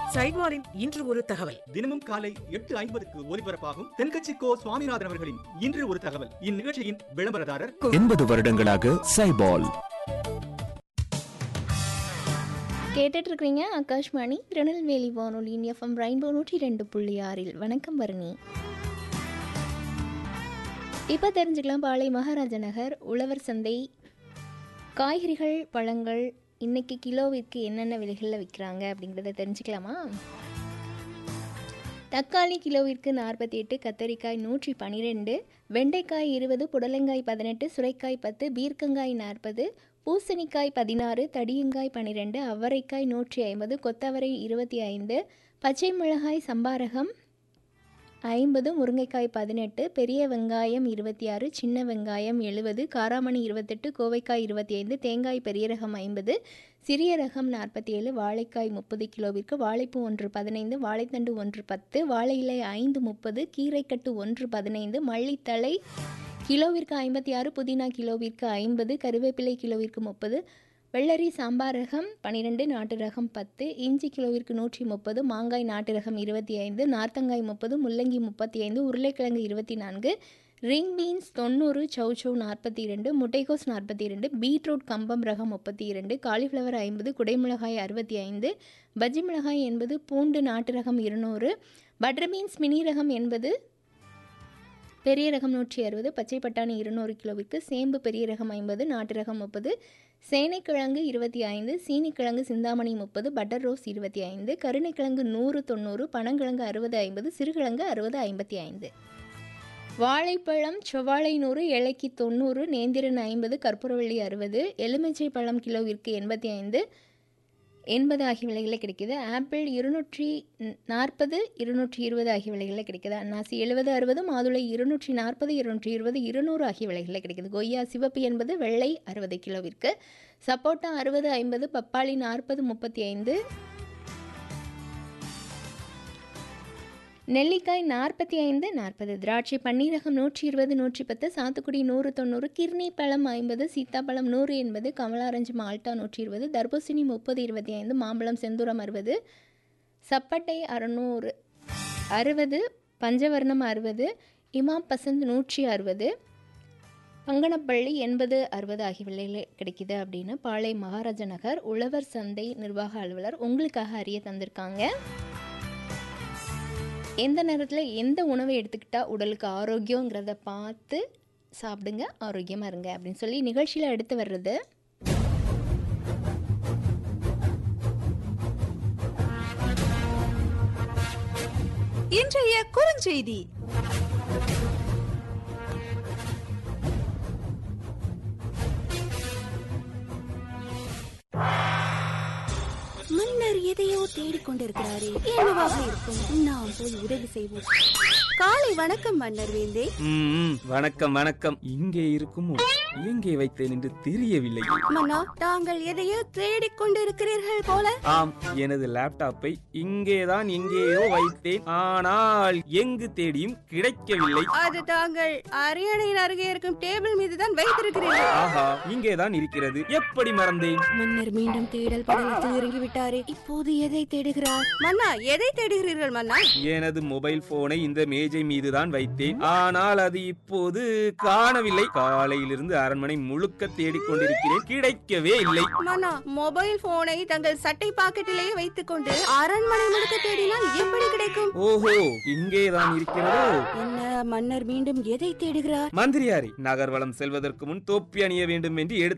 சைட்வாரின் இன்று ஒரு தகவல் தினமும் காலை எட்டு ஐம்பதுக்கு ஒலிபரப்பாகும் தென்கட்சி கோ சுவாமிநாதன் அவர்களின் இன்று ஒரு தகவல் இந்நிகழ்ச்சியின் விளம்பரதாரர் எண்பது வருடங்களாக சைபால் கேட்டுட்டு இருக்கிறீங்க ஆகாஷ்வாணி திருநெல்வேலி வானொலியின் எஃப்எம் ரெயின்போ நூற்றி ரெண்டு புள்ளி ஆறில் வணக்கம் வரணி இப்போ தெரிஞ்சுக்கலாம் பாளை மகாராஜ நகர் உழவர் சந்தை காய்கறிகள் பழங்கள் இன்னைக்கு கிலோவிற்கு என்னென்ன விலைகளில் விற்கிறாங்க அப்படிங்கிறத தெரிஞ்சுக்கலாமா தக்காளி கிலோவிற்கு நாற்பத்தி எட்டு கத்தரிக்காய் நூற்றி பன்னிரெண்டு வெண்டைக்காய் இருபது புடலங்காய் பதினெட்டு சுரைக்காய் பத்து பீர்க்கங்காய் நாற்பது பூசணிக்காய் பதினாறு தடியங்காய் பன்னிரெண்டு அவரைக்காய் நூற்றி ஐம்பது கொத்தவரை இருபத்தி ஐந்து பச்சை மிளகாய் சம்பாரகம் ஐம்பது முருங்கைக்காய் பதினெட்டு பெரிய வெங்காயம் இருபத்தி ஆறு சின்ன வெங்காயம் எழுபது காராமணி இருபத்தெட்டு கோவைக்காய் இருபத்தி ஐந்து தேங்காய் பெரிய ரகம் ஐம்பது சிறிய ரகம் நாற்பத்தி ஏழு வாழைக்காய் முப்பது கிலோவிற்கு வாழைப்பூ ஒன்று பதினைந்து வாழைத்தண்டு ஒன்று பத்து வாழை இலை ஐந்து முப்பது கீரைக்கட்டு ஒன்று பதினைந்து மல்லித்தழை கிலோவிற்கு ஐம்பத்தி ஆறு புதினா கிலோவிற்கு ஐம்பது கருவேப்பிலை கிலோவிற்கு முப்பது வெள்ளரி சாம்பார் ரகம் பன்னிரெண்டு நாட்டு ரகம் பத்து இஞ்சி கிலோவிற்கு நூற்றி முப்பது மாங்காய் நாட்டு ரகம் இருபத்தி ஐந்து நார்த்தங்காய் முப்பது முள்ளங்கி முப்பத்தி ஐந்து உருளைக்கிழங்கு இருபத்தி நான்கு ரிங் பீன்ஸ் தொண்ணூறு சௌச்சௌ நாற்பத்தி இரண்டு முட்டைகோஸ் நாற்பத்தி இரண்டு பீட்ரூட் கம்பம் ரகம் முப்பத்தி இரண்டு காலிஃப்ளவர் ஐம்பது குடைமிளகாய் அறுபத்தி ஐந்து பஜ்ஜி மிளகாய் எண்பது பூண்டு நாட்டு ரகம் இருநூறு பட்டர் பீன்ஸ் மினி ரகம் எண்பது பெரிய ரகம் நூற்றி அறுபது பச்சை பட்டாணி இருநூறு கிலோவிற்கு சேம்பு பெரிய ரகம் ஐம்பது நாட்டு ரகம் முப்பது சேனைக்கிழங்கு இருபத்தி ஐந்து சீனிக்கிழங்கு சிந்தாமணி முப்பது பட்டர் ரோஸ் இருபத்தி ஐந்து கருணைக்கிழங்கு நூறு தொண்ணூறு பனங்கிழங்கு அறுபது ஐம்பது சிறுகிழங்கு அறுபது ஐம்பத்தி ஐந்து வாழைப்பழம் செவ்வாழை நூறு இலைக்கு தொண்ணூறு நேந்திரன் ஐம்பது கற்பூரவள்ளி அறுபது எலுமிச்சை பழம் கிலோவிற்கு எண்பத்தி ஐந்து எண்பது ஆகிய விலைகளில் கிடைக்குது ஆப்பிள் இருநூற்றி நாற்பது இருநூற்றி இருபது ஆகிய விலைகளில் கிடைக்குது அன்னாசி எழுபது அறுபது மாதுளை இருநூற்றி நாற்பது இருநூற்றி இருபது இருநூறு ஆகிய விலைகளில் கிடைக்குது கொய்யா சிவப்பு எண்பது வெள்ளை அறுபது கிலோவிற்கு சப்போட்டா அறுபது ஐம்பது பப்பாளி நாற்பது முப்பத்தி ஐந்து நெல்லிக்காய் நாற்பத்தி ஐந்து நாற்பது திராட்சை பன்னீரகம் நூற்றி இருபது நூற்றி பத்து சாத்துக்குடி நூறு தொண்ணூறு கிர்னி பழம் ஐம்பது சீத்தாப்பழம் நூறு எண்பது கமலாரஞ்சு மால்டா நூற்றி இருபது தர்பூசணி முப்பது இருபத்தி ஐந்து மாம்பழம் செந்தூரம் அறுபது சப்பட்டை அறுநூறு அறுபது பஞ்சவர்ணம் அறுபது இமாம் பசந்த் நூற்றி அறுபது பங்கனப்பள்ளி எண்பது அறுபது ஆகிய விலையில் கிடைக்குது அப்படின்னு பாளை மகாராஜ நகர் உழவர் சந்தை நிர்வாக அலுவலர் உங்களுக்காக அறிய தந்திருக்காங்க எந்த நேரத்தில் எந்த உணவை எடுத்துக்கிட்டால் உடலுக்கு ஆரோக்கியங்கிறத பார்த்து சாப்பிடுங்க ஆரோக்கியமாக இருங்க அப்படின்னு சொல்லி நிகழ்ச்சியில் எடுத்து வர்றது இன்றைய குறுஞ்செய்தி மன்னர் எதையோ தேடிக்கொண்டிருக்கிறாரே என்னவாக இருக்கும் நாம் போய் உதவி செய்வோம் காலை வணக்கம் மன்னர் வேந்தே ம்ம், வணக்கம் வணக்கம் இங்கே இருக்கும் எங்கே வைத்தேன் என்று தெரியவில்லை மன்னா தாங்கள் எதையோ தேடிக்கொண்டிருக்கிறீர்கள் போல ஆம் எனது லேப்டாப்பை இங்கேதான் எங்கேயோ வைத்தேன் ஆனால் எங்கு தேடியும் கிடைக்கவில்லை அது தாங்கள் அரியணையின் அருகே இருக்கும் டேபிள் மீது தான் வைத்திருக்கிறீர்கள் ஆஹா இங்கேதான் இருக்கிறது எப்படி மறந்தேன் மன்னர் மீண்டும் தேடல் படலத்தில் இறங்கி விட்டாரே இப்போது எதை தேடுகிறார் மன்னா எதை தேடுகிறீர்கள் மன்னா எனது மொபைல் போனை இந்த மேஜை மீதுதான் வைத்தேன் ஆனால் அது இப்போது காணவில்லை காலையிலிருந்து அரண்மனை முழுக்க தேடிக் கொண்டிருக்கிறேன் கிடைக்கவே இல்லை மன்னா மொபைல் போனை தங்கள் சட்டை பாக்கெட்டிலேயே வைத்துக் கொண்டு அரண்மனை முழுக்க தேடினால் எப்படி கிடைக்கும் ஓஹோ இங்கேதான் இருக்கிறதோ என்ன மன்னர் மீண்டும் எதை தேடுகிறார் மந்திரியாரே நகர்வலம் செல்வதற்கு முன் தொப்பி அணிய வேண்டும் என்று எடுத்து